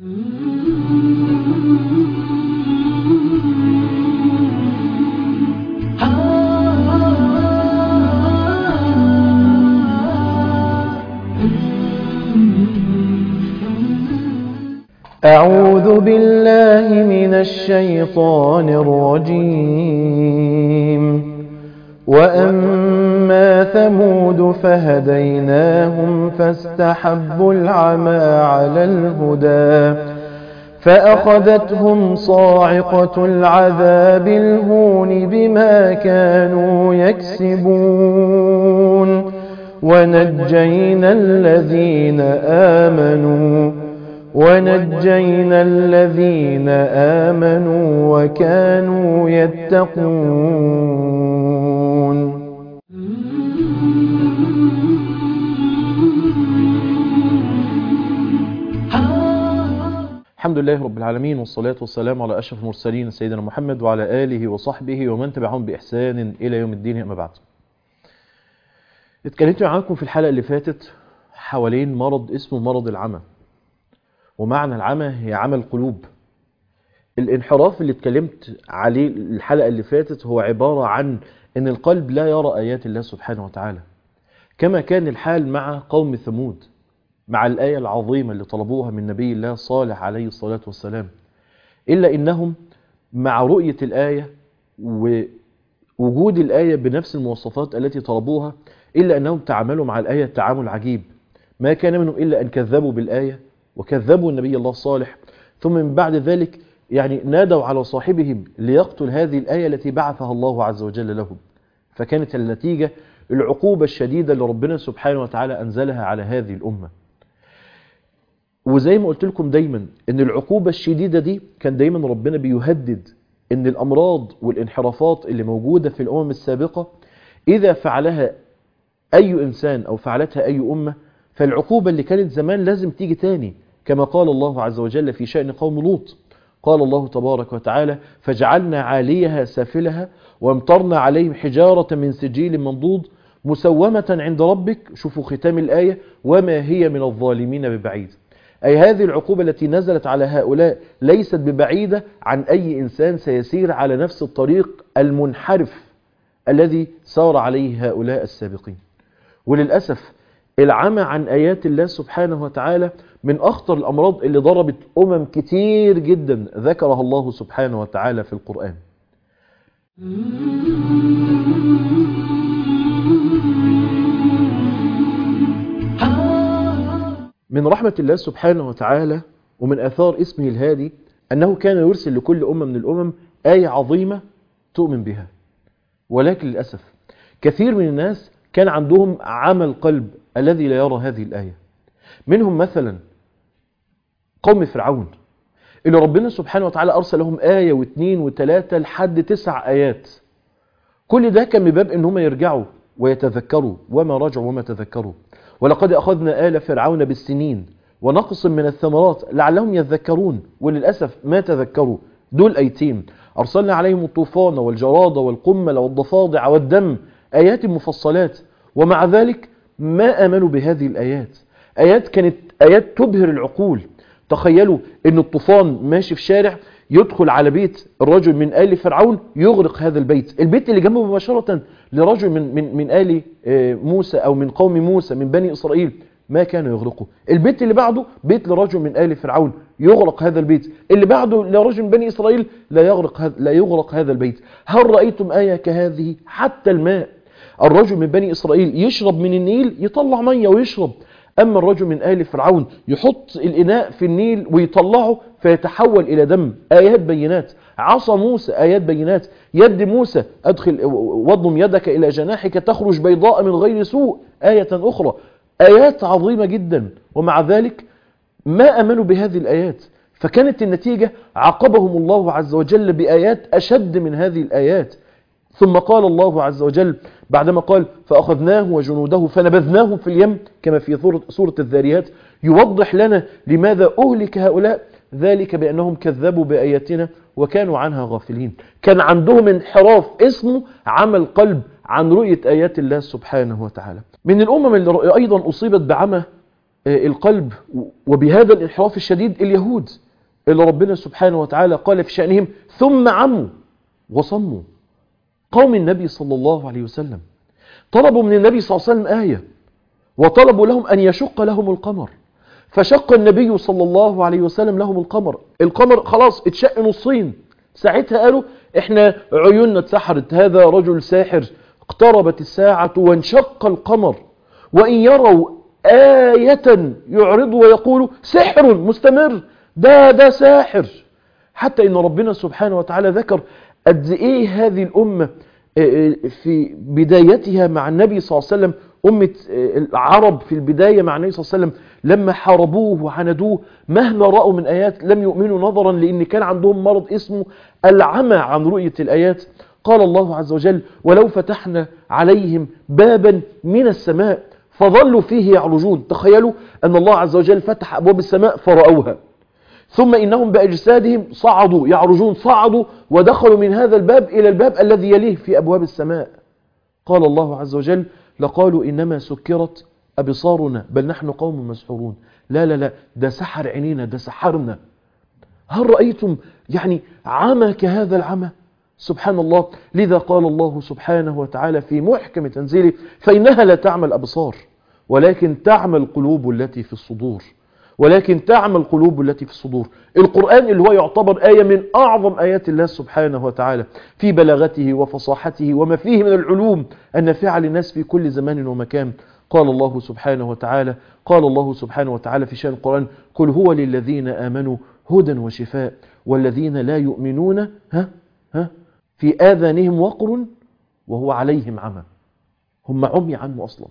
أعوذ بالله من الشيطان الرجيم وأما ثمود فهديناهم فاستحبوا العمى على الهدى فأخذتهم صاعقة العذاب الهون بما كانوا يكسبون ونجينا الذين آمنوا ونجينا الذين آمنوا وكانوا يتقون الحمد لله رب العالمين والصلاة والسلام على أشرف المرسلين سيدنا محمد وعلى آله وصحبه ومن تبعهم بإحسان إلى يوم الدين أما بعد اتكلمت معاكم في الحلقة اللي فاتت حوالين مرض اسمه مرض العمى ومعنى العمى هي عمى القلوب الانحراف اللي اتكلمت عليه الحلقة اللي فاتت هو عبارة عن ان القلب لا يرى آيات الله سبحانه وتعالى كما كان الحال مع قوم ثمود مع الآية العظيمة اللي طلبوها من نبي الله صالح عليه الصلاة والسلام إلا إنهم مع رؤية الآية ووجود الآية بنفس المواصفات التي طلبوها إلا أنهم تعاملوا مع الآية تعامل عجيب ما كان منهم إلا أن كذبوا بالآية وكذبوا النبي الله الصالح ثم من بعد ذلك يعني نادوا على صاحبهم ليقتل هذه الآية التي بعثها الله عز وجل لهم فكانت النتيجة العقوبة الشديدة اللي ربنا سبحانه وتعالى أنزلها على هذه الأمة وزي ما قلت لكم دايما ان العقوبة الشديدة دي كان دايما ربنا بيهدد ان الامراض والانحرافات اللي موجودة في الامم السابقة اذا فعلها اي انسان او فعلتها اي امة فالعقوبة اللي كانت زمان لازم تيجي تاني كما قال الله عز وجل في شأن قوم لوط قال الله تبارك وتعالى فجعلنا عاليها سافلها وامطرنا عليهم حجارة من سجيل منضود مسومة عند ربك شوفوا ختام الآية وما هي من الظالمين ببعيد أي هذه العقوبة التي نزلت على هؤلاء ليست ببعيدة عن أي إنسان سيسير على نفس الطريق المنحرف الذي سار عليه هؤلاء السابقين وللأسف العمى عن آيات الله سبحانه وتعالى من أخطر الأمراض اللي ضربت أمم كتير جدا ذكرها الله سبحانه وتعالى في القرآن من رحمة الله سبحانه وتعالى ومن أثار اسمه الهادي أنه كان يرسل لكل أمة من الأمم آية عظيمة تؤمن بها ولكن للأسف كثير من الناس كان عندهم عمى القلب الذي لا يرى هذه الآية منهم مثلا قوم فرعون اللي ربنا سبحانه وتعالى أرسل لهم آية واثنين وثلاثة لحد تسع آيات كل ده كان من باب ان هم يرجعوا ويتذكروا وما رجعوا وما تذكروا ولقد أخذنا آل فرعون بالسنين ونقص من الثمرات لعلهم يذكرون وللأسف ما تذكروا دول أيتين أرسلنا عليهم الطوفان والجراد والقمل والضفادع والدم آيات مفصلات ومع ذلك ما آمنوا بهذه الآيات آيات كانت آيات تبهر العقول تخيلوا ان الطوفان ماشي في شارع يدخل على بيت الرجل من آل فرعون يغرق هذا البيت البيت اللي جنبه مباشرة لرجل من, من, من آل موسى أو من قوم موسى من بني إسرائيل ما كان يغرقه البيت اللي بعده بيت لرجل من آل فرعون يغرق هذا البيت اللي بعده لرجل من بني إسرائيل لا يغرق هذا, لا يغرق هذا البيت هل رأيتم آية كهذه حتى الماء الرجل من بني إسرائيل يشرب من النيل يطلع مية ويشرب أما الرجل من آل فرعون يحط الإناء في النيل ويطلعه فيتحول إلى دم آيات بينات عصا موسى آيات بينات يد موسى أدخل واضم يدك إلى جناحك تخرج بيضاء من غير سوء آية أخرى آيات عظيمة جدا ومع ذلك ما أمنوا بهذه الآيات فكانت النتيجة عاقبهم الله عز وجل بآيات أشد من هذه الآيات ثم قال الله عز وجل بعدما قال فأخذناه وجنوده فنبذناهم في اليم كما في سورة الذاريات يوضح لنا لماذا أهلك هؤلاء ذلك بأنهم كذبوا بآياتنا وكانوا عنها غافلين كان عندهم انحراف اسمه عمل قلب عن رؤية آيات الله سبحانه وتعالى من الأمم اللي أيضا أصيبت بعمى القلب وبهذا الانحراف الشديد اليهود اللي ربنا سبحانه وتعالى قال في شأنهم ثم عموا وصموا قوم النبي صلى الله عليه وسلم طلبوا من النبي صلى الله عليه وسلم آية وطلبوا لهم أن يشق لهم القمر فشق النبي صلى الله عليه وسلم لهم القمر القمر خلاص اتشق نصين ساعتها قالوا احنا عيوننا اتسحرت هذا رجل ساحر اقتربت الساعة وانشق القمر وإن يروا آية يعرضوا ويقولوا سحر مستمر ده ده ساحر حتى إن ربنا سبحانه وتعالى ذكر قد إيه هذه الأمة في بدايتها مع النبي صلى الله عليه وسلم أمة العرب في البداية مع النبي صلى الله عليه وسلم لما حاربوه وعندوه مهما رأوا من آيات لم يؤمنوا نظرا لأن كان عندهم مرض اسمه العمى عن رؤية الآيات قال الله عز وجل ولو فتحنا عليهم بابا من السماء فظلوا فيه يعرجون تخيلوا أن الله عز وجل فتح أبواب السماء فرأوها ثم إنهم بأجسادهم صعدوا يعرجون صعدوا ودخلوا من هذا الباب إلى الباب الذي يليه في أبواب السماء قال الله عز وجل لقالوا إنما سكرت أبصارنا بل نحن قوم مسحورون لا لا لا ده سحر عينينا ده سحرنا هل رأيتم يعني عمى كهذا العمى سبحان الله لذا قال الله سبحانه وتعالى في محكم تنزيله فإنها لا تعمى الأبصار ولكن تعمى القلوب التي في الصدور ولكن تعمى القلوب التي في الصدور القرآن اللي هو يعتبر آية من أعظم آيات الله سبحانه وتعالى في بلاغته وفصاحته وما فيه من العلوم النافعة للناس في كل زمان ومكان قال الله سبحانه وتعالى قال الله سبحانه وتعالى في شأن القرآن قل هو للذين آمنوا هدى وشفاء والذين لا يؤمنون ها ها في آذانهم وقر وهو عليهم عمى هم عمي عنه أصلا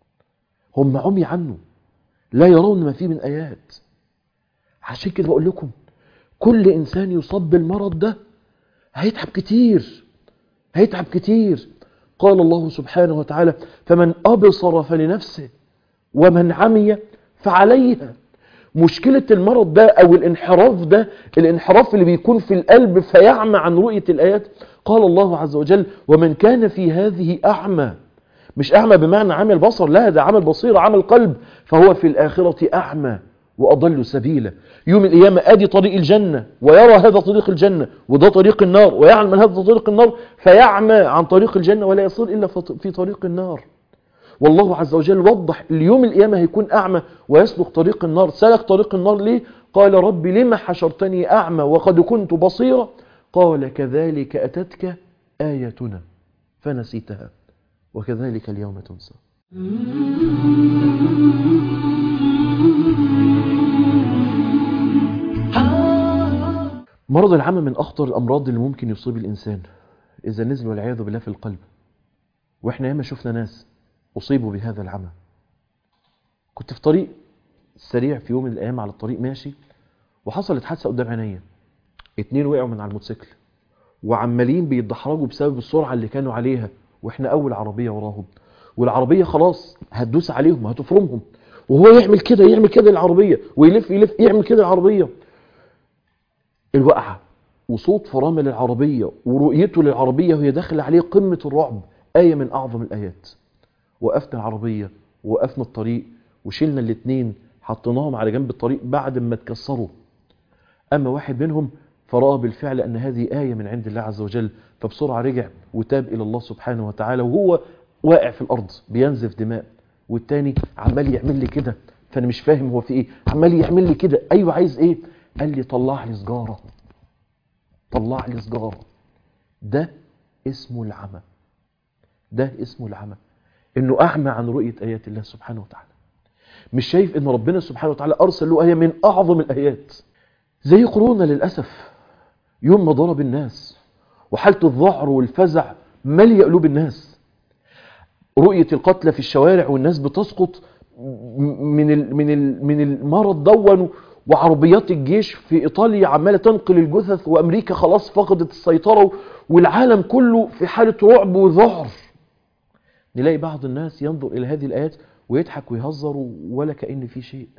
هم عمي عنه لا يرون ما فيه من آيات عشان كده بقول لكم كل إنسان يصاب بالمرض ده هيتعب كتير هيتعب كتير قال الله سبحانه وتعالى فمن أبصر فلنفسه ومن عمي فعليها مشكلة المرض ده أو الانحراف ده الانحراف اللي بيكون في القلب فيعمى عن رؤية الآيات قال الله عز وجل ومن كان في هذه أعمى مش أعمى بمعنى عمى البصر لا ده عمى البصيرة عمى القلب فهو في الآخرة أعمى وأضل سبيلا يوم القيامة آدي طريق الجنة ويرى هذا طريق الجنة وده طريق النار ويعلم من هذا طريق النار فيعمى عن طريق الجنة ولا يصير إلا في طريق النار والله عز وجل وضح اليوم القيامة هيكون أعمى ويسلك طريق النار سلك طريق النار ليه قال رب لما حشرتني أعمى وقد كنت بصيرا قال كذلك أتتك آيتنا فنسيتها وكذلك اليوم تنسى مرض العمى من أخطر الأمراض اللي ممكن يصيب الإنسان إذا نزل والعياذ بالله في القلب وإحنا ياما شفنا ناس أصيبوا بهذا العمى كنت في طريق سريع في يوم من الأيام على الطريق ماشي وحصلت حادثة قدام عينيا اتنين وقعوا من على الموتوسيكل وعمالين بيتدحرجوا بسبب السرعة اللي كانوا عليها واحنا أول عربية وراهم والعربية خلاص هتدوس عليهم هتفرمهم وهو يعمل كده يعمل كده العربية ويلف يلف يعمل كده العربية الوقعة وصوت فرامل العربية ورؤيته للعربية وهي داخلة عليه قمة الرعب آية من أعظم الآيات وقفنا العربية ووقفنا الطريق وشلنا الاثنين حطيناهم على جنب الطريق بعد ما اتكسروا أما واحد منهم فرأى بالفعل أن هذه آية من عند الله عز وجل فبسرعة رجع وتاب إلى الله سبحانه وتعالى وهو واقع في الأرض بينزف دماء والتاني عمال يعمل لي كده فأنا مش فاهم هو في إيه عمال يعمل لي كده أيوة عايز إيه قال لي طلع لي سجارة طلع لي سجارة ده اسمه العمى ده اسمه العمى انه اعمى عن رؤية ايات الله سبحانه وتعالى مش شايف ان ربنا سبحانه وتعالى ارسل له ايه من اعظم الايات زي قرونا للاسف يوم ما ضرب الناس وحالة الذعر والفزع ملي قلوب الناس رؤية القتلى في الشوارع والناس بتسقط من ال من ال من المرض دون وعربيات الجيش في ايطاليا عماله تنقل الجثث وامريكا خلاص فقدت السيطره والعالم كله في حاله رعب وذعر نلاقي بعض الناس ينظر إلى هذه الآيات ويضحك ويهزر ولا كأن في شيء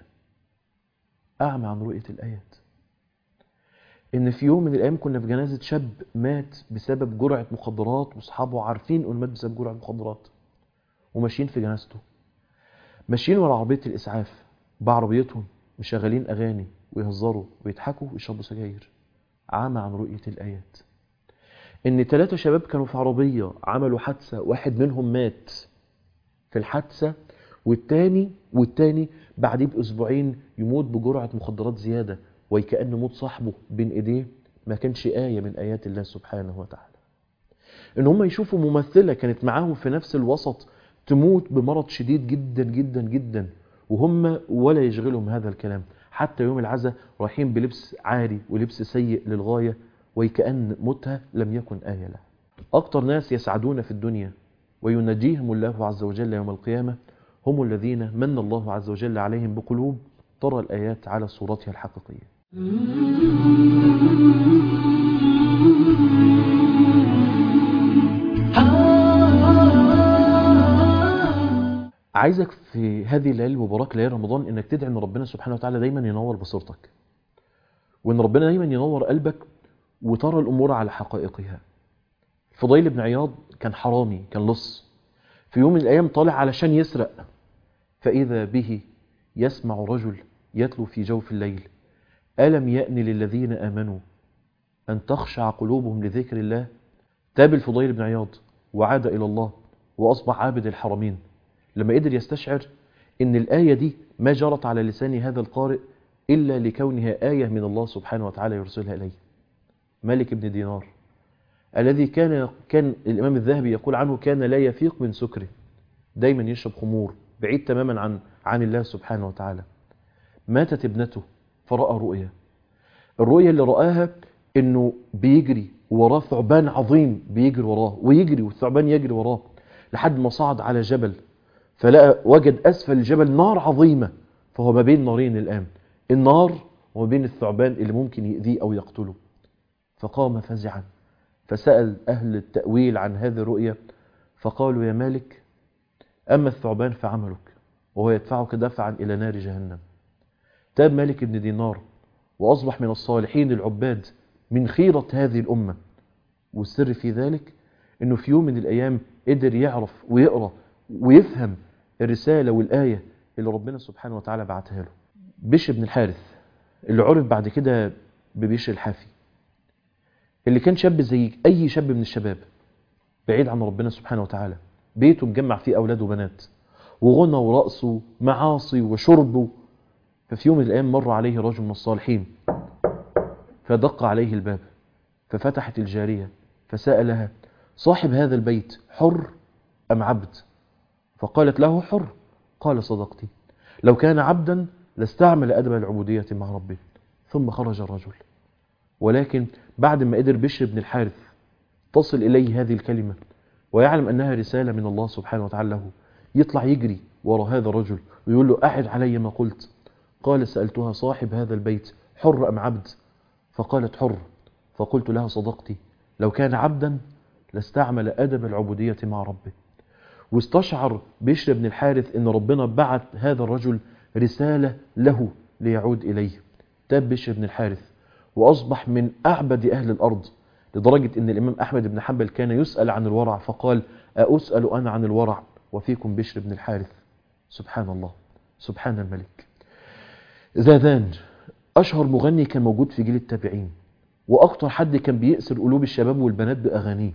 أعمى عن رؤية الآيات إن في يوم من الأيام كنا في جنازة شاب مات بسبب جرعة مخدرات وأصحابه عارفين إنه مات بسبب جرعة مخدرات وماشيين في جنازته ماشيين ورا عربية الإسعاف بعربيتهم مشغلين أغاني ويهزروا ويضحكوا ويشربوا سجاير عامة عن رؤية الآيات إن ثلاثة شباب كانوا في عربية عملوا حادثة واحد منهم مات في الحادثة والتاني والتاني بعديه بأسبوعين يموت بجرعة مخدرات زيادة وكأن موت صاحبه بين إيديه ما كانش آية من آيات الله سبحانه وتعالى إن هم يشوفوا ممثلة كانت معاهم في نفس الوسط تموت بمرض شديد جدا جدا جدا وهم ولا يشغلهم هذا الكلام حتى يوم العزاء رايحين بلبس عاري ولبس سيء للغاية وكأن موتها لم يكن آية لها أكتر ناس يسعدون في الدنيا وينجيهم الله عز وجل يوم القيامة هم الذين من الله عز وجل عليهم بقلوب ترى الآيات على صورتها الحقيقية عايزك في هذه الليالي المباركة ليالي رمضان انك تدعي ان ربنا سبحانه وتعالى دايما ينور بصيرتك وان ربنا دايما ينور قلبك وترى الامور على حقائقها فضيل بن عياض كان حرامي كان لص في يوم من الايام طالع علشان يسرق فاذا به يسمع رجل يتلو في جوف الليل الم يأن للذين امنوا ان تخشع قلوبهم لذكر الله تاب الفضيل بن عياض وعاد الى الله واصبح عابد الحرمين لما قدر يستشعر ان الآية دي ما جرت على لسان هذا القارئ إلا لكونها آية من الله سبحانه وتعالى يرسلها إليه مالك بن دينار الذي كان كان الإمام الذهبي يقول عنه كان لا يفيق من سكره دايما يشرب خمور بعيد تماما عن عن الله سبحانه وتعالى ماتت ابنته فرأى رؤيا الرؤيا اللي رآها انه بيجري وراه ثعبان عظيم بيجري وراه ويجري والثعبان يجري وراه لحد ما صعد على جبل فلقى وجد أسفل الجبل نار عظيمة فهو ما بين نارين الآن النار وما بين الثعبان اللي ممكن يأذيه أو يقتله فقام فزعا فسأل أهل التأويل عن هذه الرؤية فقالوا يا مالك أما الثعبان فعملك وهو يدفعك دفعا إلى نار جهنم تاب مالك بن دينار وأصبح من الصالحين العباد من خيرة هذه الأمة والسر في ذلك أنه في يوم من الأيام قدر يعرف ويقرأ ويفهم الرسالة والآية اللي ربنا سبحانه وتعالى بعتها له بشر بن الحارث اللي عرف بعد كده ببشر الحافي اللي كان شاب زي أي شاب من الشباب بعيد عن ربنا سبحانه وتعالى بيته مجمع فيه أولاد وبنات وغنى ورقص ومعاصي وشرب ففي يوم من الأيام مر عليه رجل من الصالحين فدق عليه الباب ففتحت الجارية فسألها صاحب هذا البيت حر أم عبد فقالت له حر قال صدقتي لو كان عبدا لاستعمل أدب العبودية مع ربه ثم خرج الرجل ولكن بعد ما قدر بشر بن الحارث تصل إليه هذه الكلمة ويعلم أنها رسالة من الله سبحانه وتعالى له يطلع يجري وراء هذا الرجل ويقول له أعد علي ما قلت قال سألتها صاحب هذا البيت حر أم عبد فقالت حر فقلت لها صدقتي لو كان عبدا لاستعمل أدب العبودية مع ربه واستشعر بشر بن الحارث ان ربنا بعت هذا الرجل رسالة له ليعود إليه تاب بشر بن الحارث وأصبح من أعبد أهل الأرض لدرجة ان الإمام أحمد بن حنبل كان يسأل عن الورع فقال أسأل أنا عن الورع وفيكم بشر بن الحارث سبحان الله سبحان الملك زاذان أشهر مغني كان موجود في جيل التابعين وأكتر حد كان بيأسر قلوب الشباب والبنات بأغانيه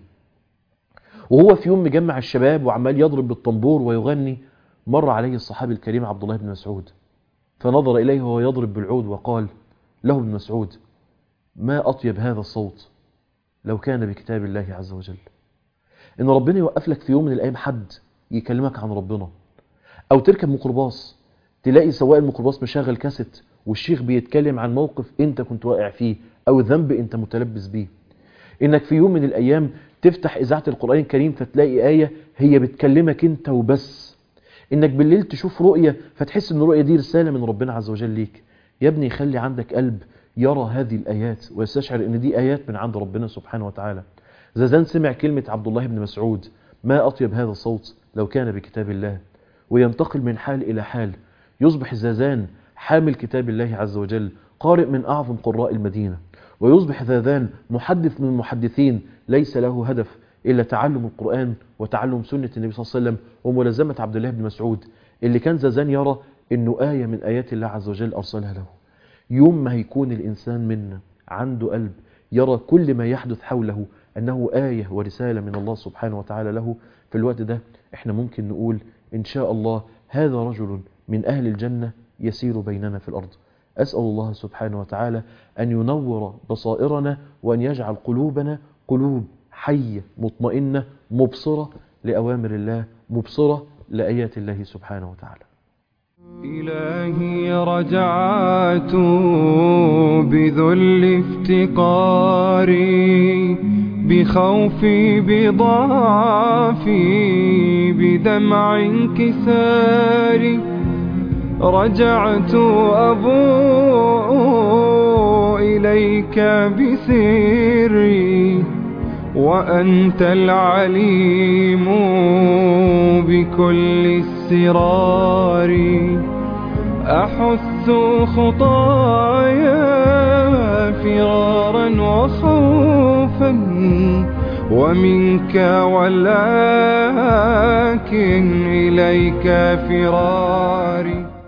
وهو في يوم مجمع الشباب وعمال يضرب بالطنبور ويغني مر عليه الصحابي الكريم عبد الله بن مسعود فنظر إليه وهو يضرب بالعود وقال له ابن مسعود ما أطيب هذا الصوت لو كان بكتاب الله عز وجل إن ربنا يوقف لك في يوم من الأيام حد يكلمك عن ربنا أو تركب ميكروباص تلاقي سواق الميكروباص مشغل كاسيت والشيخ بيتكلم عن موقف انت كنت واقع فيه او ذنب انت متلبس بيه انك في يوم من الايام تفتح اذاعه القران الكريم فتلاقي ايه هي بتكلمك انت وبس انك بالليل تشوف رؤيه فتحس ان الرؤيه دي رساله من ربنا عز وجل ليك يا ابني خلي عندك قلب يرى هذه الايات ويستشعر ان دي ايات من عند ربنا سبحانه وتعالى زازان سمع كلمه عبد الله بن مسعود ما اطيب هذا الصوت لو كان بكتاب الله وينتقل من حال الى حال يصبح زازان حامل كتاب الله عز وجل قارئ من أعظم قراء المدينة ويصبح ذاذان محدث من المحدثين ليس له هدف إلا تعلم القرآن وتعلم سنة النبي صلى الله عليه وسلم وملازمة عبد الله بن مسعود اللي كان زازان يرى انه آية من آيات الله عز وجل أرسلها له يوم ما هيكون الإنسان منا عنده قلب يرى كل ما يحدث حوله أنه آية ورسالة من الله سبحانه وتعالى له في الوقت ده احنا ممكن نقول إن شاء الله هذا رجل من أهل الجنة يسير بيننا في الأرض أسأل الله سبحانه وتعالى أن ينور بصائرنا وأن يجعل قلوبنا قلوب حية مطمئنة مبصرة لأوامر الله مبصرة لآيات الله سبحانه وتعالى إلهي رجعت بذل افتقاري بخوفي بضعفي بدمع انكساري رجعت أبوء إليك بسري وأنت العليم بكل السرار أحث خطايا فرارا وخوفا ومنك ولكن إليك فراري